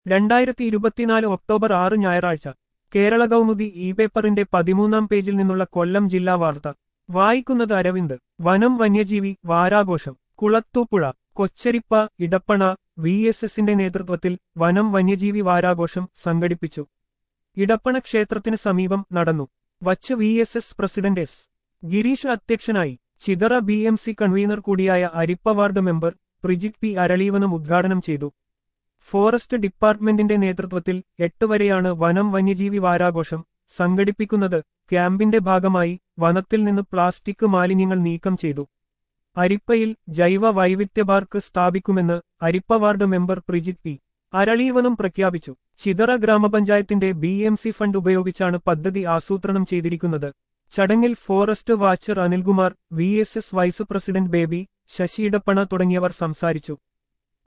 രണ്ടായിരത്തി ഇരുപത്തിനാല് ഒക്ടോബർ ആറ് ഞായറാഴ്ച കേരള കൗമുദി ഇ പേപ്പറിന്റെ പതിമൂന്നാം പേജിൽ നിന്നുള്ള കൊല്ലം ജില്ലാ വാർത്ത വായിക്കുന്നത് അരവിന്ദ് വനം വന്യജീവി വാരാഘോഷം കുളത്തൂപ്പുഴ കൊച്ചരിപ്പ ഇടപ്പണ വി എസ് എസിന്റെ നേതൃത്വത്തിൽ വനം വന്യജീവി വാരാഘോഷം സംഘടിപ്പിച്ചു ഇടപ്പണ ക്ഷേത്രത്തിന് സമീപം നടന്നു വച്ച് V S S president S Girish അധ്യക്ഷനായി Chithara B M C convener കൂടിയായ Arippa ward member Prijith P Aralivanam ഉദ്ഘാടനം ചെയ്തു ഫോറസ്റ്റ് ഡിപ്പാർട്ട്മെന്റിന്റെ നേതൃത്വത്തിൽ എട്ട് വരെയാണ് വനം വന്യജീവി വാരാഘോഷം സംഘടിപ്പിക്കുന്നത് ക്യാമ്പിന്റെ ഭാഗമായി വനത്തിൽ നിന്ന് പ്ലാസ്റ്റിക് മാലിന്യങ്ങൾ നീക്കം ചെയ്തു അരിപ്പയിൽ ജൈവ വൈവിധ്യ പാർക്ക് സ്ഥാപിക്കുമെന്ന് Arippa ward member Prijith P Aralivanam പ്രഖ്യാപിച്ചു ചിതറ ഗ്രാമപഞ്ചായത്തിന്റെ ബി എം സി ഫണ്ട് ഉപയോഗിച്ചാണ് പദ്ധതി ആസൂത്രണം ചെയ്തിരിക്കുന്നത് ചടങ്ങിൽ forest watcher Anilkumar V S S vice president Baby Sasi Idappana തുടങ്ങിയവർ സംസാരിച്ചു